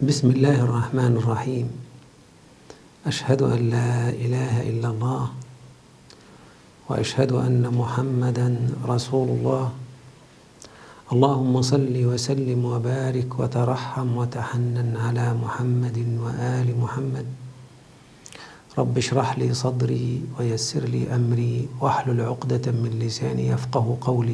بسم الله الرحمن الرحيم أشهد أن لا إله إلا الله وأشهد أن محمدا رسول الله اللهم صل وسلم وبارك وترحم وتحنن على محمد وآل محمد رب اشرح لي صدري ويسر لي أمري واحلل عقدة من لساني يفقه قولي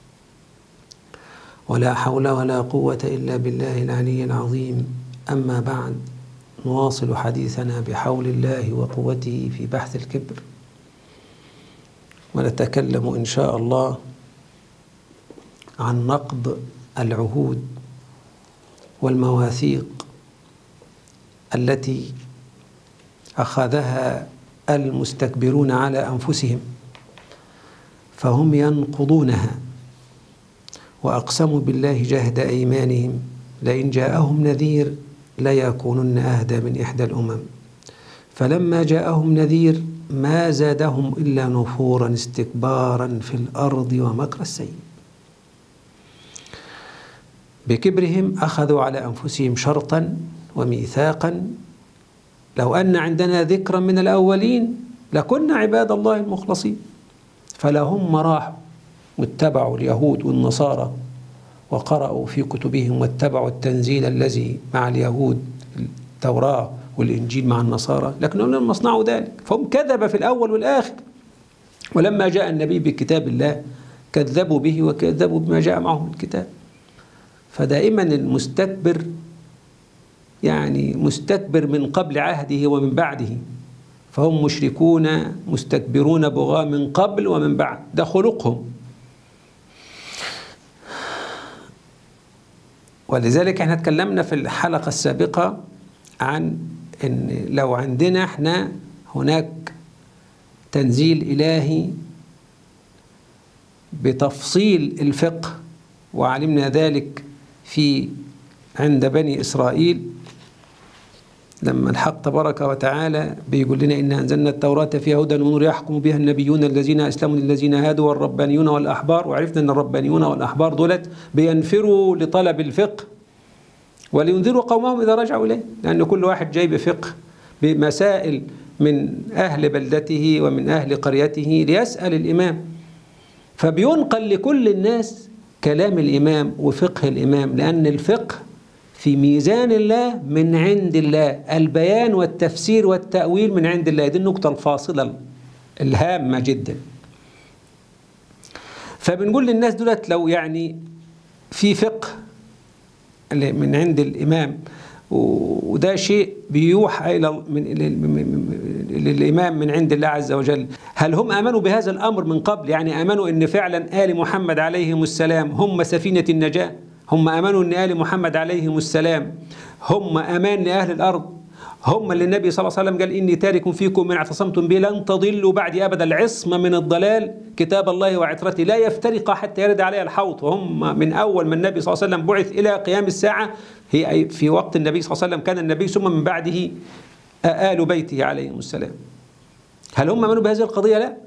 ولا حول ولا قوة إلا بالله العلي العظيم أما بعد نواصل حديثنا بحول الله وقوته في بحث الكبر ونتكلم إن شاء الله عن نقض العهود والمواثيق التي أخذها المستكبرون على أنفسهم فهم ينقضونها وأقسموا بالله جهد أيمانهم لئن جاءهم نذير ليكونن أهدى من إحدى الأمم فلما جاءهم نذير ما زادهم إلا نفورا استكبارا في الأرض ومكر السيء بكبرهم أخذوا على أنفسهم شرطا وميثاقا لو أن عندنا ذكرا من الأولين لكنا عباد الله المخلصين فلهم راحوا واتبعوا اليهود والنصارى وقرأوا في كتبهم واتبعوا التنزيل الذي مع اليهود التوراة والإنجيل مع النصارى لكنهم لم يصنعوا ذلك فهم كذب في الأول والآخر ولما جاء النبي بكتاب الله كذبوا به وكذبوا بما جاء معه من الكتاب فدائما المستكبر يعني مستكبر من قبل عهده ومن بعده فهم مشركون مستكبرون بغاة من قبل ومن بعد ده خلقهم ولذلك احنا اتكلمنا في الحلقة السابقة عن ان لو عندنا احنا هناك تنزيل إلهي بتفصيل الفقه وعلمنا ذلك في عند بني إسرائيل لما الحق تبارك وتعالى بيقول لنا إن أنزلنا التوراة فيها هدى ونور يحكم بها النبيون الذين أسلموا للذين هادوا والربانيون والأحبار وعرفنا أن الربانيون والأحبار دولت بينفروا لطلب الفقه ولينذروا قومهم إذا رجعوا إليه لأن كل واحد جاي بفقه بمسائل من أهل بلدته ومن أهل قريته ليسأل الإمام فبينقل لكل الناس كلام الإمام وفقه الإمام لأن الفقه في ميزان الله من عند الله البيان والتفسير والتأويل من عند الله دي النقطة الفاصلة الهامة جدا فبنقول للناس دولت لو يعني في فقه من عند الإمام وده شيء بيوحى إلى من للإمام من عند الله عز وجل هل هم آمنوا بهذا الأمر من قبل يعني آمنوا أن فعلا آل محمد عليهم السلام هم سفينة النجاة هم امنوا ان ال محمد عليهم السلام هم امان لاهل الارض هم اللي النبي صلى الله عليه وسلم قال اني تارك فيكم من اعتصمتم به لن تضلوا بعد ابدا العصمه من الضلال كتاب الله وعترتي لا يفترق حتى يرد عليها الحوض وهم من اول ما النبي صلى الله عليه وسلم بعث الى قيام الساعه هي في وقت النبي صلى الله عليه وسلم كان النبي ثم من بعده آل بيته عليهم السلام هل هم امنوا بهذه القضيه لا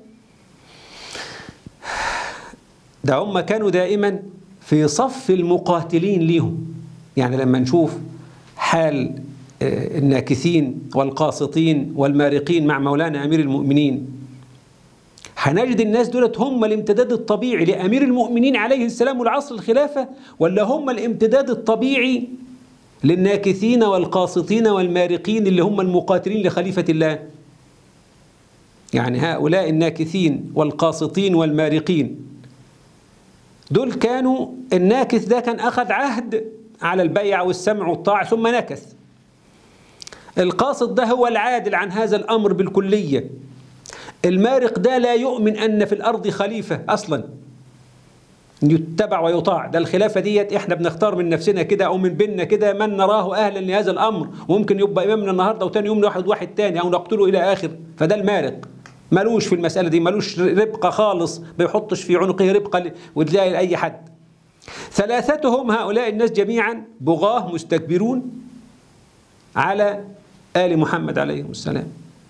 ده هم كانوا دائما في صف المقاتلين ليهم يعني لما نشوف حال الناكثين والقاسطين والمارقين مع مولانا أمير المؤمنين هنجد الناس دولت هم الامتداد الطبيعي لأمير المؤمنين عليه السلام والعصر الخلافة ولا هم الامتداد الطبيعي للناكثين والقاسطين والمارقين اللي هم المقاتلين لخليفة الله يعني هؤلاء الناكثين والقاسطين والمارقين دول كانوا الناكث ده كان أخذ عهد على البيع والسمع والطاعة ثم نكث القاصد ده هو العادل عن هذا الأمر بالكلية المارق ده لا يؤمن أن في الأرض خليفة أصلا يتبع ويطاع ده الخلافة ديت احنا بنختار من نفسنا كده أو من بيننا كده من نراه أهلا لهذا الأمر وممكن يبقى إمامنا النهاردة وتاني يوم واحد واحد تاني أو نقتله إلى آخر فده المارق ملوش في المسألة دي ملوش ربقة خالص بيحطش في عنقه ربقة وتلاقي لأي حد ثلاثتهم هؤلاء الناس جميعا بغاه مستكبرون على آل محمد عليهم السلام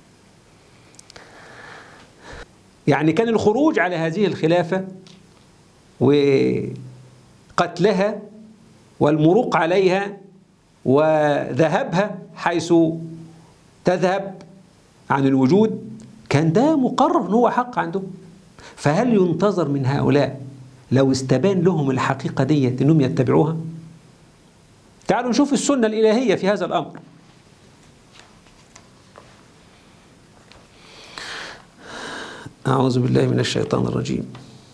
يعني كان الخروج على هذه الخلافة وقتلها والمروق عليها وذهبها حيث تذهب عن الوجود كان ده مقرر ان هو حق عندهم فهل ينتظر من هؤلاء لو استبان لهم الحقيقة ديت انهم يتبعوها تعالوا نشوف السنة الإلهية في هذا الأمر أعوذ بالله من الشيطان الرجيم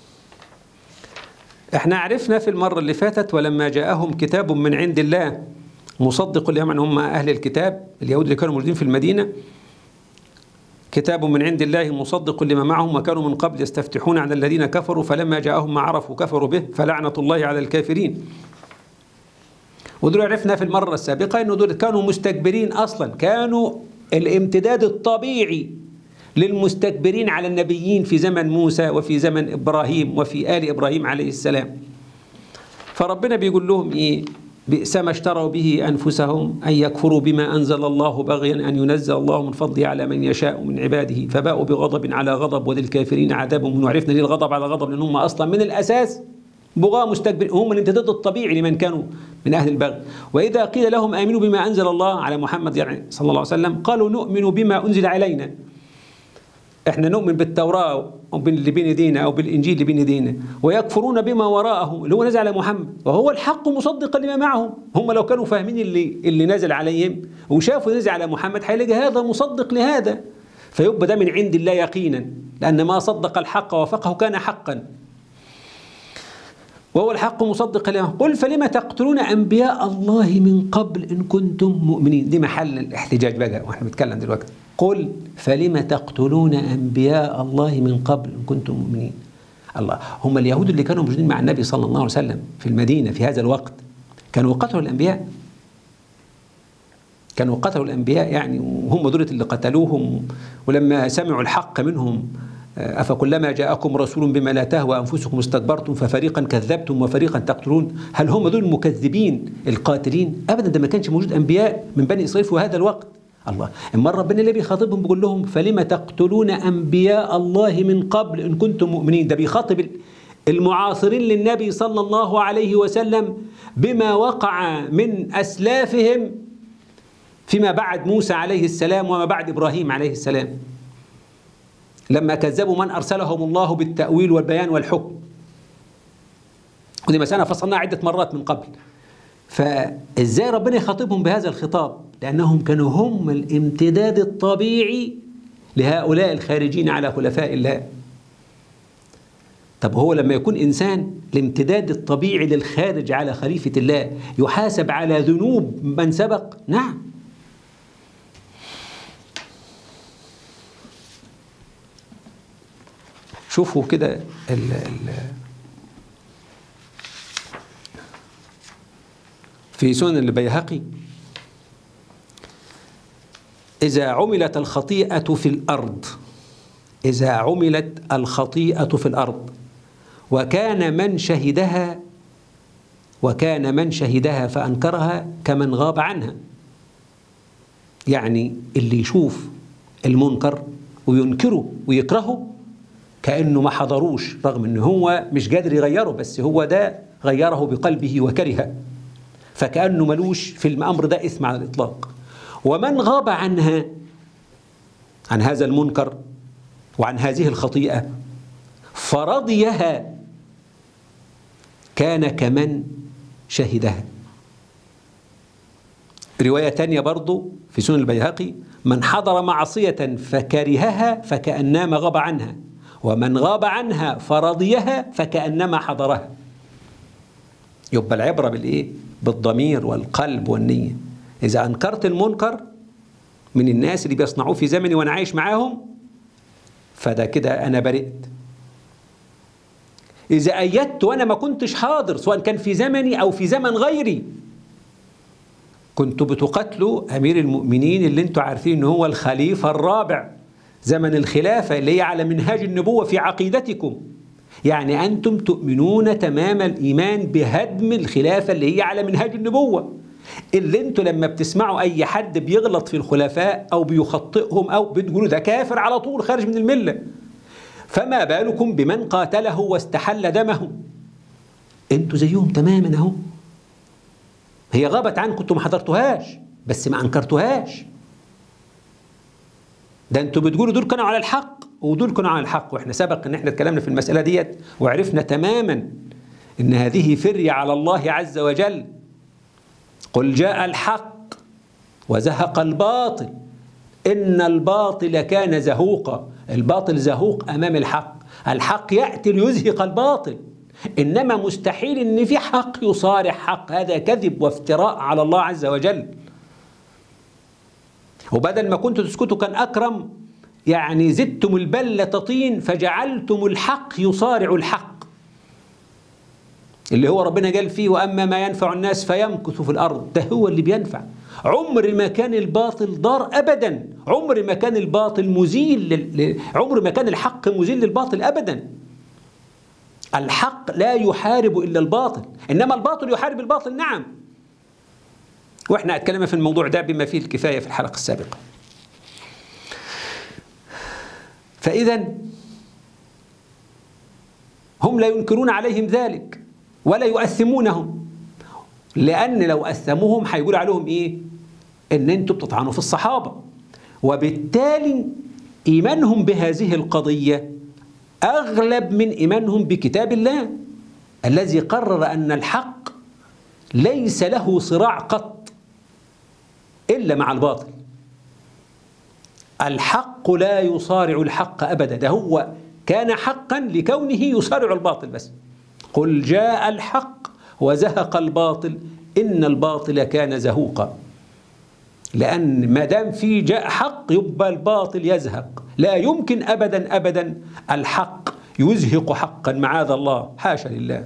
احنا عرفنا في المرة اللي فاتت ولما جاءهم كتاب من عند الله مصدق لهم هم أهل الكتاب اليهود اللي كانوا موجودين في المدينة كتاب من عند الله مصدق لما معهم وكانوا من قبل يستفتحون على الذين كفروا فلما جاءهم ما عرفوا كفروا به فلعنة الله على الكافرين ودول عرفنا في المرة السابقة أنه دول كانوا مستكبرين أصلا كانوا الامتداد الطبيعي للمستكبرين على النبيين في زمن موسى وفي زمن إبراهيم وفي آل إبراهيم عليه السلام فربنا بيقول لهم إيه بئس ما اشتروا به أنفسهم أن يكفروا بما أنزل الله بغيا أن ينزل الله من فضله على من يشاء من عباده فباءوا بغضب على غضب وللكافرين عذاب من وعرفنا ليه الغضب على غضب لأن هم أصلا من الأساس بغاء مستكبر هم الامتداد الطبيعي لمن كانوا من أهل البغي وإذا قيل لهم آمنوا بما أنزل الله على محمد يعني صلى الله عليه وسلم قالوا نؤمن بما أنزل علينا احنا نؤمن بالتوراة أو باللي بين ايدينا أو بالإنجيل اللي بين ايدينا ويكفرون بما وراءه اللي هو نزل على محمد وهو الحق مصدقا لما معهم هم لو كانوا فاهمين اللي اللي نزل عليهم وشافوا نزل على محمد هيلاقي هذا مصدق لهذا فيبقى ده من عند الله يقينا لأن ما صدق الحق وفقه كان حقا وهو الحق مصدق لما قل فلم تقتلون أنبياء الله من قبل إن كنتم مؤمنين دي محل الاحتجاج بقى واحنا بنتكلم دلوقتي قل فلم تقتلون أنبياء الله من قبل إن كنتم مؤمنين الله هم اليهود اللي كانوا موجودين مع النبي صلى الله عليه وسلم في المدينة في هذا الوقت كانوا قتلوا الأنبياء كانوا قتلوا الأنبياء يعني وهم دول اللي قتلوهم ولما سمعوا الحق منهم أفكلما جاءكم رسول بما لا تهوى أنفسكم استكبرتم ففريقا كذبتم وفريقا تقتلون هل هم دول المكذبين القاتلين أبدا ده ما كانش موجود أنبياء من بني إسرائيل في هذا الوقت الله اما ربنا اللي بيخاطبهم بيقول لهم فلم تقتلون انبياء الله من قبل ان كنتم مؤمنين ده بيخاطب المعاصرين للنبي صلى الله عليه وسلم بما وقع من اسلافهم فيما بعد موسى عليه السلام وما بعد ابراهيم عليه السلام لما كذبوا من ارسلهم الله بالتاويل والبيان والحكم ودي مسألة فصلناها عدة مرات من قبل فازاي ربنا يخاطبهم بهذا الخطاب لأنهم كانوا هم الامتداد الطبيعي لهؤلاء الخارجين على خلفاء الله طب هو لما يكون إنسان الامتداد الطبيعي للخارج على خليفة الله يحاسب على ذنوب من سبق نعم شوفوا كده ال ال في سنن البيهقي إذا عملت الخطيئة في الأرض إذا عملت الخطيئة في الأرض وكان من شهدها وكان من شهدها فأنكرها كمن غاب عنها يعني اللي يشوف المنكر وينكره ويكرهه كأنه ما حضروش رغم أنه هو مش قادر يغيره بس هو ده غيره بقلبه وكرهه فكأنه ملوش في الأمر ده إثم على الإطلاق ومن غاب عنها عن هذا المنكر وعن هذه الخطيئة فرضيها كان كمن شهدها رواية تانية برضو في سنن البيهقي من حضر معصية فكرهها فكأنما غاب عنها ومن غاب عنها فرضيها فكأنما حضرها يبقى العبرة بالإيه؟ بالضمير والقلب والنية إذا أنكرت المنكر من الناس اللي بيصنعوه في زمني وأنا عايش معاهم فده كده أنا برئت إذا أيدت وأنا ما كنتش حاضر سواء كان في زمني أو في زمن غيري كنتوا بتقتلوا أمير المؤمنين اللي انتوا عارفين إن هو الخليفة الرابع زمن الخلافة اللي هي على منهاج النبوة في عقيدتكم يعني أنتم تؤمنون تمام الإيمان بهدم الخلافة اللي هي على منهاج النبوة اللي انتوا لما بتسمعوا أي حد بيغلط في الخلفاء أو بيخطئهم أو بتقولوا ده كافر على طول خارج من الملة فما بالكم بمن قاتله واستحل دمه انتوا زيهم تماما اهو هي غابت عنكم انتم ما حضرتوهاش بس ما انكرتوهاش ده انتوا بتقولوا دول كانوا على الحق ودول كانوا على الحق واحنا سبق ان احنا اتكلمنا في المساله ديت وعرفنا تماما ان هذه فريه على الله عز وجل قل جاء الحق وزهق الباطل ان الباطل كان زهوقا الباطل زهوق امام الحق الحق ياتي ليزهق الباطل انما مستحيل ان في حق يصارع حق هذا كذب وافتراء على الله عز وجل وبدل ما كنتوا تسكتوا كان اكرم يعني زدتم البلة طين فجعلتم الحق يصارع الحق اللي هو ربنا قال فيه واما ما ينفع الناس فيمكث في الارض ده هو اللي بينفع عمر ما كان الباطل ضار ابدا عمر ما كان الباطل مزيل لل... عمر ما كان الحق مزيل للباطل ابدا الحق لا يحارب الا الباطل انما الباطل يحارب الباطل نعم واحنا اتكلمنا في الموضوع ده بما فيه الكفايه في الحلقه السابقه فاذا هم لا ينكرون عليهم ذلك ولا يؤثمونهم لان لو اثموهم هيقول عليهم ايه ان انتوا بتطعنوا في الصحابه وبالتالي ايمانهم بهذه القضيه اغلب من ايمانهم بكتاب الله الذي قرر ان الحق ليس له صراع قط الا مع الباطل الحق لا يصارع الحق ابدا ده هو كان حقا لكونه يصارع الباطل بس قل جاء الحق وزهق الباطل ان الباطل كان زهوقا لان ما دام في جاء حق يبقى الباطل يزهق لا يمكن ابدا ابدا الحق يزهق حقا معاذ الله حاشا لله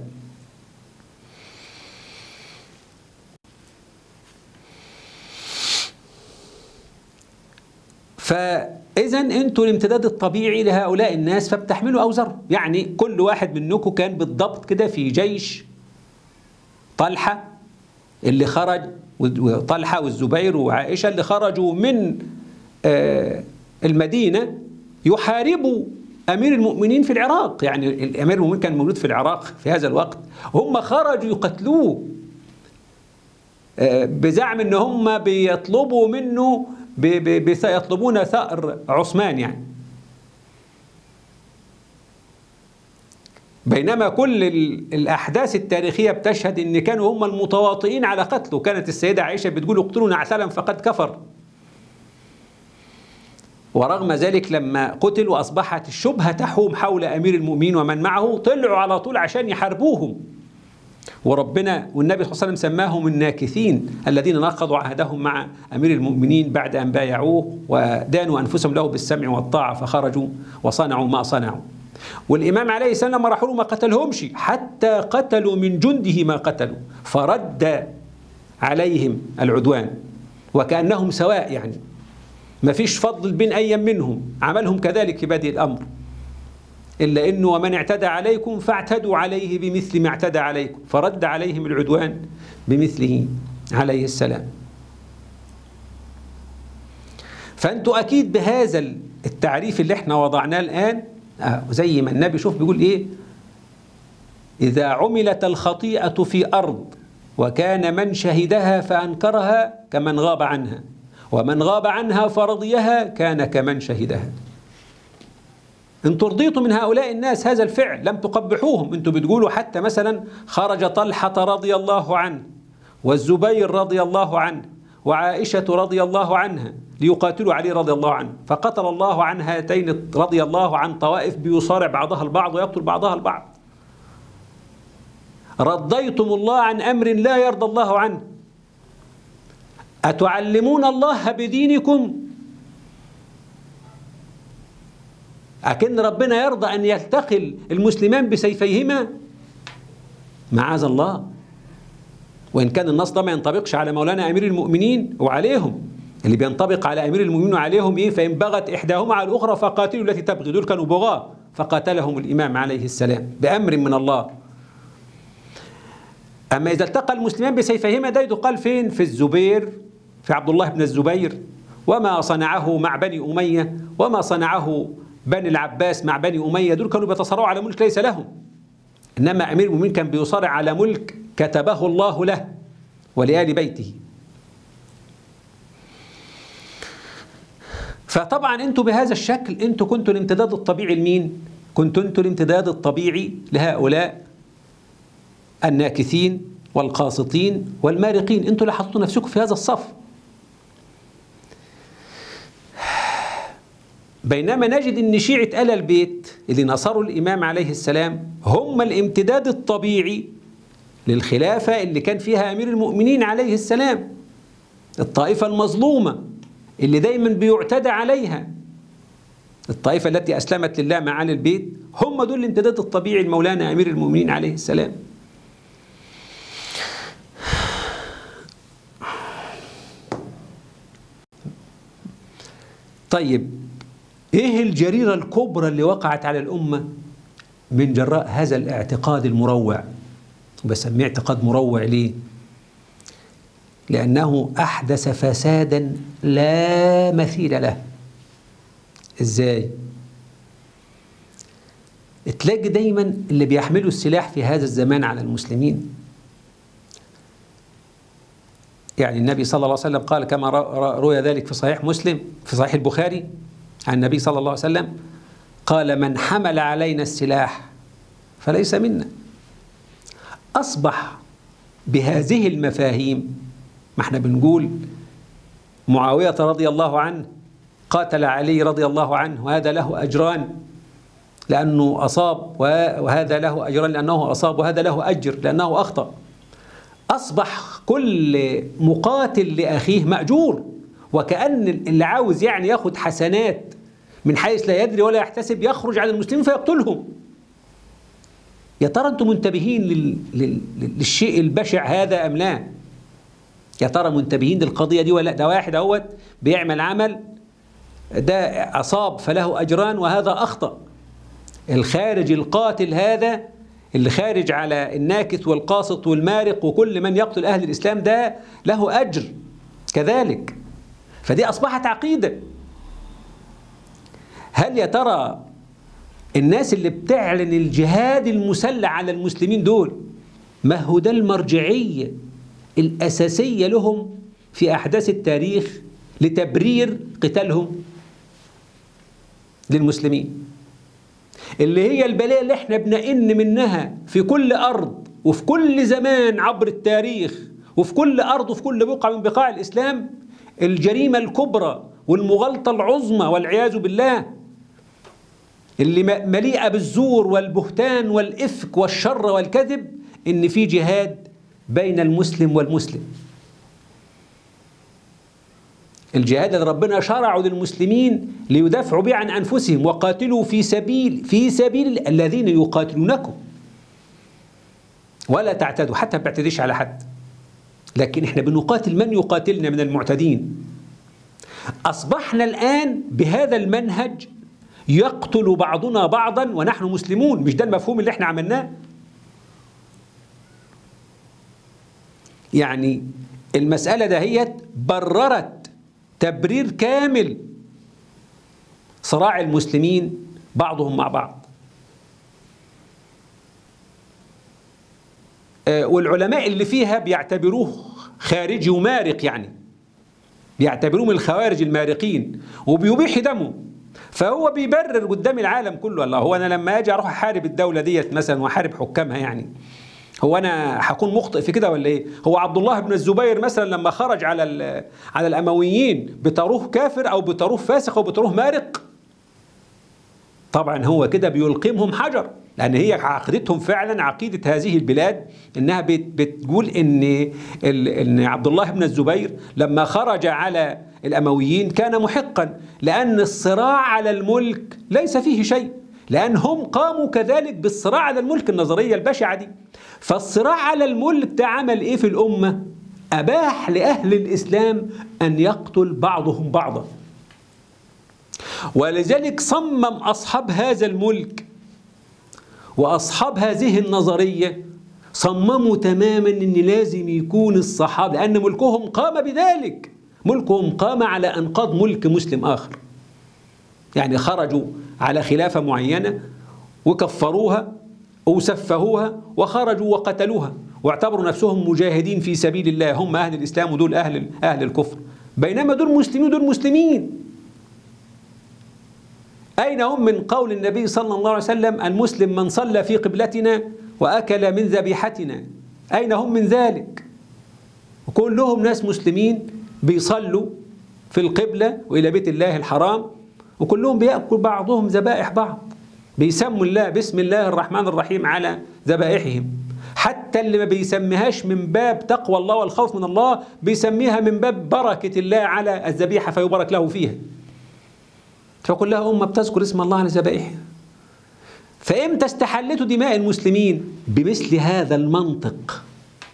فإذا أنتوا الامتداد الطبيعي لهؤلاء الناس فبتحملوا أوزر يعني كل واحد منكم كان بالضبط كده في جيش طلحة اللي خرج وطلحة والزبير وعائشة اللي خرجوا من المدينة يحاربوا أمير المؤمنين في العراق يعني الأمير المؤمنين كان موجود في العراق في هذا الوقت هم خرجوا يقتلوه بزعم ان هم بيطلبوا منه يطلبون ثأر عثمان يعني بينما كل الأحداث التاريخية بتشهد أن كانوا هم المتواطئين على قتله كانت السيدة عائشة بتقول اقتلوا نعسلا فقد كفر ورغم ذلك لما قتل وأصبحت الشبهة تحوم حول أمير المؤمنين ومن معه طلعوا على طول عشان يحاربوهم وربنا والنبي صلى الله عليه وسلم سماهم الناكثين الذين نقضوا عهدهم مع امير المؤمنين بعد ان بايعوه ودانوا انفسهم له بالسمع والطاعه فخرجوا وصنعوا ما صنعوا. والامام عليه السلام لما راحوا له ما قتلهمش حتى قتلوا من جنده ما قتلوا فرد عليهم العدوان وكانهم سواء يعني ما فيش فضل بين اي منهم عملهم كذلك في بادئ الامر. إلا إنه ومن اعتدى عليكم فاعتدوا عليه بمثل ما اعتدى عليكم فرد عليهم العدوان بمثله عليه السلام فأنتوا أكيد بهذا التعريف اللي احنا وضعناه الآن زي ما النبي شوف بيقول إيه إذا عملت الخطيئة في أرض وكان من شهدها فأنكرها كمن غاب عنها ومن غاب عنها فرضيها كان كمن شهدها انتوا رضيتوا من هؤلاء الناس هذا الفعل لم تقبحوهم انتوا بتقولوا حتى مثلا خرج طلحة رضي الله عنه والزبير رضي الله عنه وعائشة رضي الله عنها ليقاتلوا علي رضي الله عنه فقتل الله عن هاتين رضي الله عن طوائف بيصارع بعضها البعض ويقتل بعضها البعض رضيتم الله عن أمر لا يرضى الله عنه أتعلمون الله بدينكم أكن ربنا يرضى أن يلتقي المسلمان بسيفيهما معاذ الله وإن كان النص ده ما ينطبقش على مولانا أمير المؤمنين وعليهم اللي بينطبق على أمير المؤمنين وعليهم إيه فإن بغت إحداهما على الأخرى فقاتلوا التي تبغي دول كانوا بغاة فقاتلهم الإمام عليه السلام بأمر من الله أما إذا التقى المسلمان بسيفيهما ده يقال فين في الزبير في عبد الله بن الزبير وما صنعه مع بني أمية وما صنعه بني العباس مع بني أمية دول كانوا بيتصارعوا على ملك ليس لهم إنما أمير المؤمنين كان بيصارع على ملك كتبه الله له ولآل بيته فطبعا انتوا بهذا الشكل انتوا كنتوا الامتداد الطبيعي لمين؟ كنتوا انتوا الامتداد الطبيعي لهؤلاء الناكثين والقاسطين والمارقين انتوا اللي حطوا نفسكم في هذا الصف بينما نجد ان شيعة آل البيت اللي نصروا الإمام عليه السلام هم الامتداد الطبيعي للخلافة اللي كان فيها أمير المؤمنين عليه السلام الطائفة المظلومة اللي دايما بيعتدى عليها الطائفة التي أسلمت لله مع آل البيت هم دول الامتداد الطبيعي المولانا أمير المؤمنين عليه السلام طيب ايه الجريرة الكبرى اللي وقعت على الأمة من جراء هذا الاعتقاد المروع بسميه اعتقاد مروع ليه لأنه أحدث فسادا لا مثيل له إزاي تلاقي دايما اللي بيحملوا السلاح في هذا الزمان على المسلمين يعني النبي صلى الله عليه وسلم قال كما روي ذلك في صحيح مسلم في صحيح البخاري عن النبي صلى الله عليه وسلم قال من حمل علينا السلاح فليس منا أصبح بهذه المفاهيم ما احنا بنقول معاوية رضي الله عنه قاتل علي رضي الله عنه وهذا له أجران لأنه أصاب وهذا له أجران لأنه أصاب وهذا له أجر لأنه أخطأ أصبح كل مقاتل لأخيه مأجور وكأن اللي عاوز يعني ياخد حسنات من حيث لا يدري ولا يحتسب يخرج على المسلمين فيقتلهم يا ترى انتم منتبهين لل... لل... للشيء البشع هذا ام لا يا ترى منتبهين للقضيه دي ولا ده واحد اهوت بيعمل عمل ده اصاب فله اجران وهذا اخطا الخارج القاتل هذا اللي خارج على الناكث والقاسط والمارق وكل من يقتل اهل الاسلام ده له اجر كذلك فدي اصبحت عقيده هل يا ترى الناس اللي بتعلن الجهاد المسلح على المسلمين دول ما هو ده المرجعية الأساسية لهم في أحداث التاريخ لتبرير قتالهم للمسلمين اللي هي البلايا اللي احنا بنئن منها في كل أرض وفي كل زمان عبر التاريخ وفي كل أرض وفي كل بقعة من بقاع الإسلام الجريمة الكبرى والمغالطة العظمى والعياذ بالله اللي مليئة بالزور والبهتان والإفك والشر والكذب إن في جهاد بين المسلم والمسلم الجهاد اللي ربنا شرعه للمسلمين ليدافعوا به عن أنفسهم وقاتلوا في سبيل في سبيل الذين يقاتلونكم ولا تعتدوا حتى ما بيعتديش على حد لكن احنا بنقاتل من يقاتلنا من المعتدين أصبحنا الآن بهذا المنهج يقتل بعضنا بعضا ونحن مسلمون مش ده المفهوم اللي احنا عملناه يعني المسألة دهيت بررت تبرير كامل صراع المسلمين بعضهم مع بعض والعلماء اللي فيها بيعتبروه خارجي ومارق يعني بيعتبروه من الخوارج المارقين وبيبيح دمه فهو بيبرر قدام العالم كله الله هو انا لما اجي اروح احارب الدوله ديت مثلا واحارب حكامها يعني هو انا هكون مخطئ في كده ولا ايه؟ هو عبد الله بن الزبير مثلا لما خرج على على الامويين بتروه كافر او بتروه فاسق او بتروه مارق طبعا هو كده بيلقمهم حجر لان هي عقيدتهم فعلا عقيده هذه البلاد انها بتقول ان ان عبد الله بن الزبير لما خرج على الامويين كان محقا لان الصراع على الملك ليس فيه شيء لان هم قاموا كذلك بالصراع على الملك النظريه البشعه دي فالصراع على الملك ده عمل ايه في الامه اباح لاهل الاسلام ان يقتل بعضهم بعضا ولذلك صمم اصحاب هذا الملك واصحاب هذه النظريه صمموا تماما ان لازم يكون الصحابه لان ملكهم قام بذلك ملكهم قام على انقاض ملك مسلم اخر يعني خرجوا على خلافه معينه وكفروها وسفهوها وخرجوا وقتلوها واعتبروا نفسهم مجاهدين في سبيل الله هم أهل الإسلام ودول أهل أهل الكفر بينما دول مسلمين ودول مسلمين أين هم من قول النبي صلى الله عليه وسلم المسلم من صلى في قبلتنا وأكل من ذبيحتنا أين هم من ذلك وكلهم ناس مسلمين بيصلوا في القبلة وإلى بيت الله الحرام وكلهم بيأكل بعضهم ذبائح بعض بيسموا الله بسم الله الرحمن الرحيم على ذبائحهم حتى اللي ما بيسميهاش من باب تقوى الله والخوف من الله بيسميها من باب بركة الله على الذبيحة فيبارك له فيها فكلها أمة بتذكر اسم الله على ذبائحها فإمتى استحلتوا دماء المسلمين بمثل هذا المنطق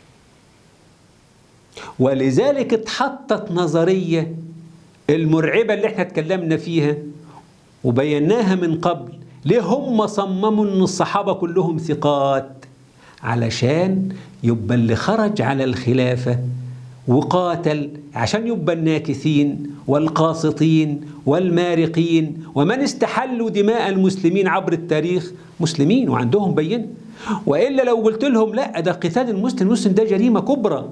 ولذلك اتحطت نظرية المرعبة اللي احنا اتكلمنا فيها وبيناها من قبل ليه هم صمموا ان الصحابة كلهم ثقات علشان يبقى اللي خرج على الخلافة وقاتل عشان يبقى الناكثين والقاسطين والمارقين ومن استحلوا دماء المسلمين عبر التاريخ مسلمين وعندهم بينة وإلا لو قلت لهم لا ده قتال المسلم المسلم ده جريمة كبرى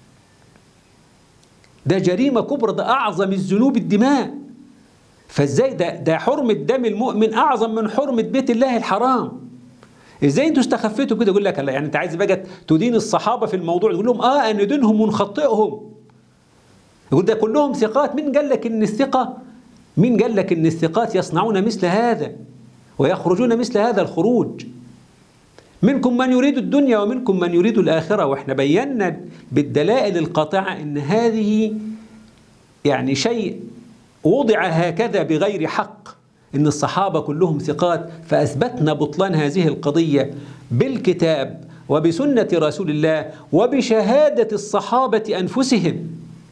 ده جريمة كبرى ده أعظم الذنوب الدماء فازاي ده ده حرمة دم المؤمن أعظم من حرمة بيت الله الحرام ازاي انتوا استخفتوا كده يقول لك لا يعني انت عايز بقى تدين الصحابة في الموضوع يقول لهم اه ان دينهم ونخطئهم يقول ده كلهم ثقات مين قال لك ان الثقة مين قال لك ان الثقات يصنعون مثل هذا ويخرجون مثل هذا الخروج منكم من يريد الدنيا ومنكم من يريد الآخرة وإحنا بينا بالدلائل القاطعة أن هذه يعني شيء وضع هكذا بغير حق إن الصحابة كلهم ثقات فأثبتنا بطلان هذه القضية بالكتاب وبسنة رسول الله وبشهادة الصحابة أنفسهم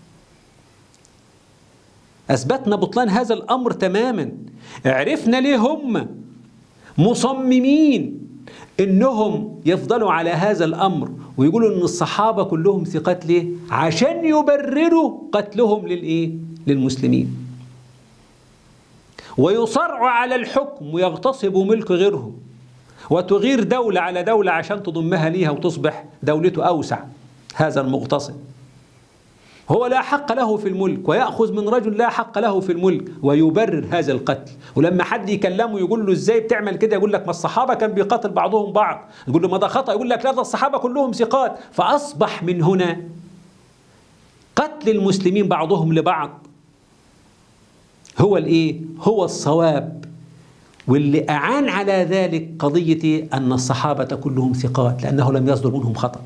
أثبتنا بطلان هذا الأمر تماما عرفنا ليه هم مصممين انهم يفضلوا على هذا الامر ويقولوا ان الصحابه كلهم ثقات ليه؟ عشان يبرروا قتلهم للايه؟ للمسلمين. ويصرعوا على الحكم ويغتصبوا ملك غيرهم. وتغير دوله على دوله عشان تضمها ليها وتصبح دولته اوسع. هذا المغتصب. هو لا حق له في الملك ويأخذ من رجل لا حق له في الملك ويبرر هذا القتل ولما حد يكلمه يقول له ازاي بتعمل كده يقول لك ما الصحابة كان بيقاتل بعضهم بعض يقول له ما ده خطأ يقول لك لا ده الصحابة كلهم ثقات فأصبح من هنا قتل المسلمين بعضهم لبعض هو الايه هو الصواب واللي أعان على ذلك قضية أن الصحابة كلهم ثقات لأنه لم يصدر منهم خطأ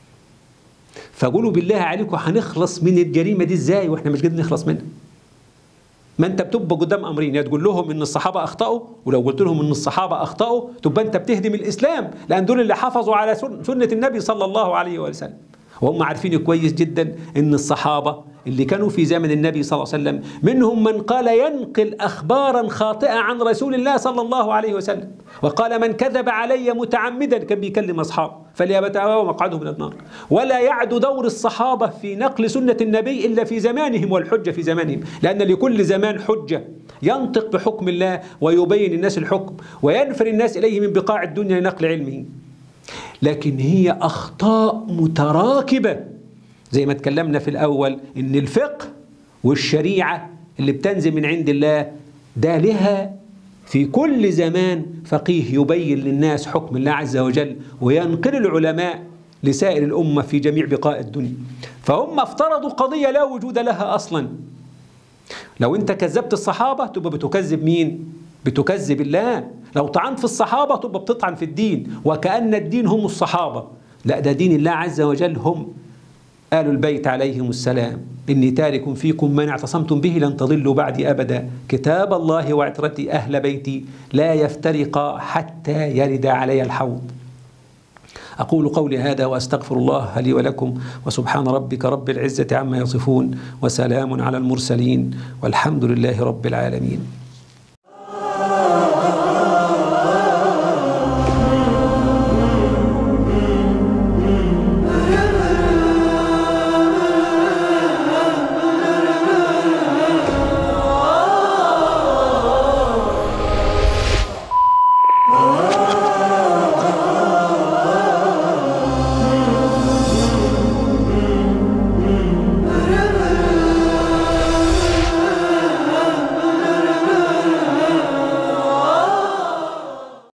فقولوا بالله عليكم هنخلص من الجريمة دي ازاي واحنا مش قادرين نخلص منها ما انت بتبقى قدام امرين يا تقول لهم ان الصحابه اخطاوا ولو قلت لهم ان الصحابه اخطاوا تبقى انت بتهدم الاسلام لان دول اللي حافظوا على سنه النبي صلى الله عليه وسلم وهم عارفين كويس جدا ان الصحابه اللي كانوا في زمن النبي صلى الله عليه وسلم منهم من قال ينقل اخبارا خاطئه عن رسول الله صلى الله عليه وسلم وقال من كذب علي متعمدا كان بيكلم اصحابه فليبتأوا مقعده من النار ولا يعد دور الصحابه في نقل سنه النبي الا في زمانهم والحجه في زمانهم لان لكل زمان حجه ينطق بحكم الله ويبين الناس الحكم وينفر الناس اليه من بقاع الدنيا لنقل علمه لكن هي اخطاء متراكبه زي ما اتكلمنا في الاول ان الفقه والشريعه اللي بتنزل من عند الله ده لها في كل زمان فقيه يبين للناس حكم الله عز وجل وينقل العلماء لسائر الامه في جميع بقاع الدنيا فهم افترضوا قضيه لا وجود لها اصلا لو انت كذبت الصحابه تبقى بتكذب مين بتكذب الله لو طعنت في الصحابة تبقى بتطعن في الدين وكأن الدين هم الصحابة لا ده دين الله عز وجل هم آل البيت عليهم السلام إني تارك فيكم من اعتصمتم به لن تضلوا بعدي أبدا كتاب الله وعترتي أهل بيتي لا يفترقا حتى يرد علي الحوض أقول قولي هذا وأستغفر الله لي ولكم وسبحان ربك رب العزة عما يصفون وسلام على المرسلين والحمد لله رب العالمين